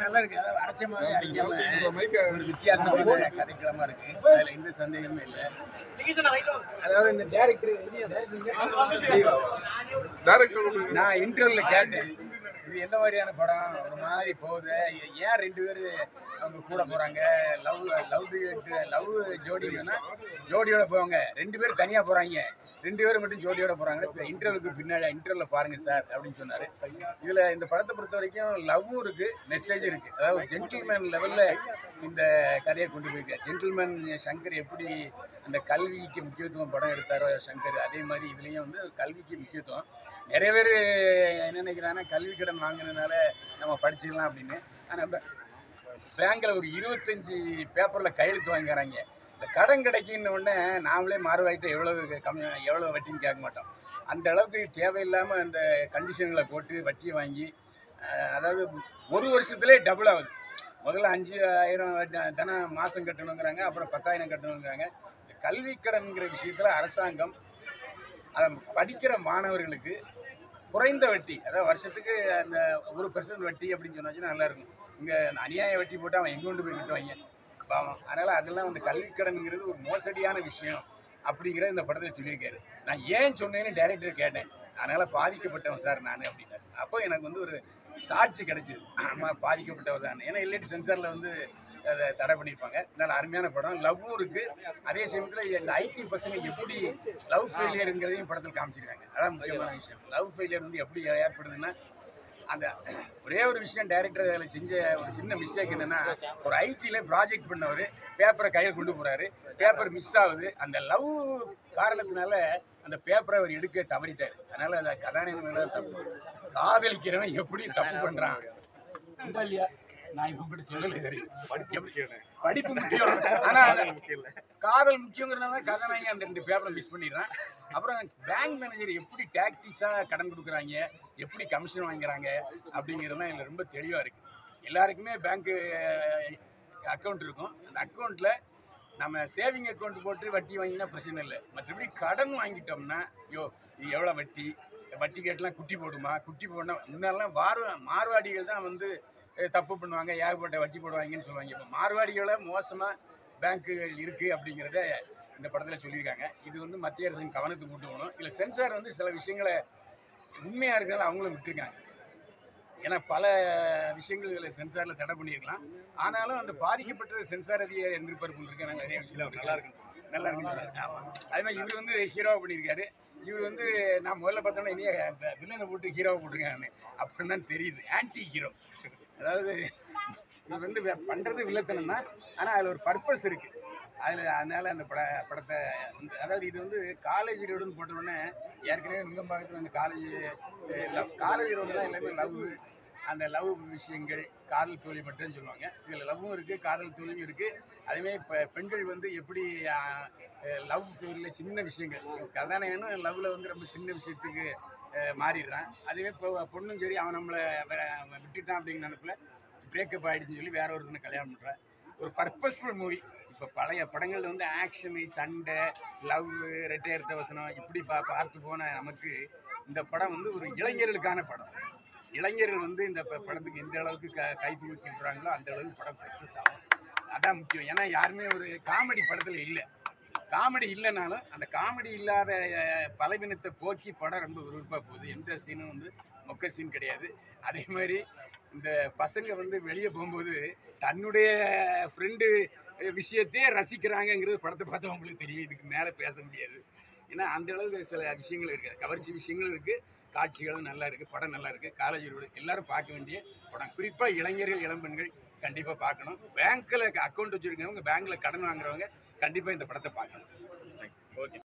நல்லா இருக்கு அதாவது அரைச்சமாவே அரைக்காம ஒரு வித்தியாசமான கதைக்களமா இருக்கு அதுல எந்த சந்தேகமும் இல்லை அதாவது இந்த டேரக்டர் நான் இன்டர்வியூல கேட்டேன் இது எந்த மாதிரியான படம் ஒரு மாதிரி போகுது ஏன் ரெண்டு பேர் அவங்க கூட போறாங்க லவ் லவ் லவ் ஜோடி வேணா ஜோடியோட போவாங்க ரெண்டு பேரும் தனியா போறாங்க ரெண்டு பேரும் மட்டும் ஜோடியோட போறாங்க இப்போ இன்டர்வியூக்கு பின்னாடி இன்டர்வியூல பாருங்க சார் அப்படின்னு சொன்னாரு இதுல இந்த படத்தை பொறுத்த வரைக்கும் லவ்வும் இருக்கு மெசேஜ் இருக்கு அதாவது ஜென்டில்மேன் லெவல்ல இந்த கதையை கொண்டு போயிருக்காரு ஜென்டில்மேன் சங்கர் எப்படி அந்த கல்விக்கு முக்கியத்துவம் படம் எடுத்தாரோ சங்கர் அதே மாதிரி இதுலயும் வந்து கல்விக்கு முக்கியத்துவம் நிறைய பேர் என்ன நினைக்கிறாங்கன்னா கல்வி கடன் வாங்கினதுனால நம்ம படிச்சுக்கலாம் அப்படின்னு ஆனால் பேங்க்கில் ஒரு இருபத்தஞ்சி பேப்பரில் கையெழுத்து வாங்கிக்கிறாங்க இந்த கடன் கிடைக்குன்னு உடனே நாமளே மாறுவாயிட்டு எவ்வளவு கம்மி எவ்வளோ வட்டின்னு கேட்க மாட்டோம் அந்த அளவுக்கு தேவையில்லாமல் அந்த கண்டிஷன்களை போட்டு வட்டியை வாங்கி அஹ், அதாவது ஒரு வருஷத்துலேயே டபுள் ஆகுது முதல்ல அஞ்சு ஆயிரம் வட்டி- தினம் மாதம் கட்டணுங்கிறாங்க அப்புறம் பத்தாயிரம் கட்டணுங்கிறாங்க இந்த கல்வி கடன்கிற விஷயத்தில் அரசாங்கம் அதை படிக்கிற மாணவர்களுக்கு குறைந்த வட்டி அதாவது வருஷத்துக்கு அந்த ஒரு பெர்சன்ட் வட்டி அப்படின்னு சொன்னாச்சுன்னா நல்லா இருக்கும் இங்கே அநியாய வட்டி போட்டு அவன் எங்கே கொண்டு போய் கட்டுவாங்க பாவம் அதனால் அதெல்லாம் வந்து கல்விக் கடன்ங்கிறது ஒரு மோசடியான விஷயம் அப்படிங்கிறத இந்த படத்தில் சொல்லியிருக்காரு நான் ஏன் சொன்னேன்னு டைரக்டர் கேட்டேன் அதனால் பாதிக்கப்பட்டவன் சார் நான் அப்படின்னாரு அப்போ எனக்கு வந்து ஒரு சாட்சி கிடைச்சிது ஆமாம் பாதிக்கப்பட்டவர் தான் ஏன்னா இல்லாட்டி சென்சாரில் வந்து அதை தடை பண்ணியிருப்பாங்க நல்ல அருமையான படம் லவ்வும் இருக்குது அதே சமயத்தில் இந்த ஐடி பசங்க எப்படி லவ் ஃபெயிலியருங்கிறதையும் படத்தில் காமிச்சிருக்காங்க அதான் முக்கியமான விஷயம் லவ் ஃபெயிலியர் வந்து எப்படி ஏற்படுதுன்னா அந்த ஒரே ஒரு விஷயம் டைரக்டர் அதில் செஞ்ச ஒரு சின்ன மிஸ்டேக் என்னன்னா ஒரு ஐடியில் ப்ராஜெக்ட் பண்ணவர் பேப்பரை கையில் கொண்டு போறாரு பேப்பர் மிஸ் ஆகுது அந்த லவ் காரணத்தினால அந்த பேப்பரை அவர் எடுக்க தவறிட்டார் அதனால அந்த கதாநாயகன் மேல தப்பு காதலிக்கிறவன் எப்படி தப்பு பண்றான் உண்டா இல்லையா நான் இவங்க சொல்லலை இது வரைக்கும். படிப்பு முக்கியம் ஆனா அந்த- காதல் முக்கியங்கிறதுனால கதாநாயகன் அந்த ரெண்டு பேப்பரை மிஸ் பண்ணிடுறான் அப்புறம் பேங்க் மேனேஜர் எப்படி டாக்டிஸாக கடன் கொடுக்குறாங்க எப்படி கமிஷன் வாங்குறாங்க அப்படிங்கிறதுலாம் இதில் ரொம்ப தெளிவாக இருக்குது எல்லாருக்குமே பேங்க்கு அக்கௌண்ட் இருக்கும் அந்த அக்கௌண்ட்டில் நம்ம சேவிங் அக்கௌண்ட் போட்டு வட்டி வாங்கினா பிரச்சனை இல்லை மற்றபடி கடன் வாங்கிட்டோம்னா ஐயோ இது எவ்வளோ வட்டி வட்டி கேட்டெலாம் குட்டி போடுமா குட்டி போடனா முன்னெல்லாம் வாரு மார்வாடிகள் தான் வந்து அஹ், தப்பு பண்ணுவாங்க ஏகப்பட்ட வட்டி போடுவாங்கன்னு சொல்லுவாங்க இப்போ மார்வாடிகளை மோசமாக பேங்க்குகள் இருக்குது அப்படிங்கிறத இந்த படத்தில் சொல்லியிருக்காங்க இது வந்து மத்திய அரசின் கவனத்துக்கு கொண்டு போகணும் இல்லை சென்சார் வந்து சில விஷயங்களை உண்மையாக இருக்கிறதால அவங்களும் விட்டுருக்காங்க ஏன்னா பல விஷயங்கள் இதில் சென்சாரில் தடை பண்ணியிருக்கலாம் ஆனாலும் அந்த பாதிக்கப்பட்ட சென்சார் அதிகாரி இருந்திருப்பார் போட்டிருக்காங்க நிறைய விஷயம் நல்லா இருக்கு நல்லா இருக்கு ஆமாம் அதே மாதிரி இவர் வந்து ஹீரோவை பண்ணியிருக்காரு இவர் வந்து நான் முதல்ல பார்த்தோன்னா இனியே வில்லனை போட்டு ஹீரோவை போட்டிருக்காங்க அப்படின்னு தான் தெரியுது ஆன்டி ஹீரோ அதாவது இது வந்து வே- பண்றது வில்லத்தனம் தான் ஆனால் அதில் ஒரு பர்பஸ் இருக்கு அதில் அதனால அந்த பட படத்தை வந்து அதாவது இது வந்து காலேஜ் ரோடுன்னு போட்ட உடனே ஏற்கனவே நுங்கம்பாக்கத்தில் அந்த காலேஜ் லவ் காலேஜ் ரோடு தான் எல்லாமே லவ் அந்த லவ் விஷயங்கள் காதல் தோல்வி மட்டும் சொல்லுவாங்க இதில் லவ்வும் இருக்குது காதல் தோல்வியும் இருக்குது அதேமாதிரி இப்போ பெண்கள் வந்து எப்படி லவ் ஃபெயிலில் சின்ன விஷயங்கள் கதாநாயகனும் லவ்வில் வந்து ரொம்ப சின்ன விஷயத்துக்கு அஹ், மாறிடுறான் அதுவே இப்போ பொண்ணும் சரி அவன் நம்மளை வே- அவன் விட்டுட்டான் அப்படிங்கிற நினப்பில் பிரேக்கப் ஆகிடுச்சுன்னு சொல்லி வேற ஒருத்தனை கல்யாணம் பண்ணுறான் ஒரு பர்பஸ்ஃபுல் மூவி இப்போ பழைய படங்கள்ல வந்து ஆக்ஷனு சண்டை லவ் ரெட்டையர்த்த வசனம் இப்படி பா பார்த்து போன நமக்கு இந்த படம் வந்து ஒரு இளைஞர்களுக்கான படம் இளைஞர்கள் வந்து இந்த ப- படத்துக்கு எந்த அளவுக்கு க கை தூக்கி விடுறாங்களோ அந்த அளவுக்கு படம் சக்ஸஸ் ஆகும் அதான் முக்கியம் ஏன்னா யாருமே ஒரு காமெடி படத்தில் இல்லை காமெடி இல்லைனாலும் அந்த காமெடி இல்லாத அஹ், பலவீனத்தை போக்கி படம் ரொம்ப விருப்பமாக போகுது எந்த சீனும் வந்து மொக்க சீன் கிடையாது அதே மாதிரி இந்த பசங்க வந்து வெளியே போகும்போது தன்னுடைய ஃப்ரெண்டு விஷயத்தையே ரசிக்கிறாங்கங்கிறது படத்தை பார்த்தா உங்களுக்கு தெரியும் இதுக்கு மேலே பேச முடியாது ஏன்னா அந்த அளவுக்கு சில விஷயங்கள் இருக்குது கவர்ச்சி விஷயங்களும் இருக்குது காட்சிகளும் நல்லா இருக்குது படம் நல்லா இருக்குது காலேஜ் ரோடு எல்லாரும் பார்க்க வேண்டிய படம் குறிப்பாக இளைஞர்கள் இளம்பெண்கள் கண்டிப்பாக பார்க்கணும் பேங்க்கில் அக்கௌண்ட் வச்சுருக்கவங்க பேங்க்கில் கடன் வாங்குறவங்க கண்டிப்பாக இந்த படத்தை பார்க்கணும் ஓகே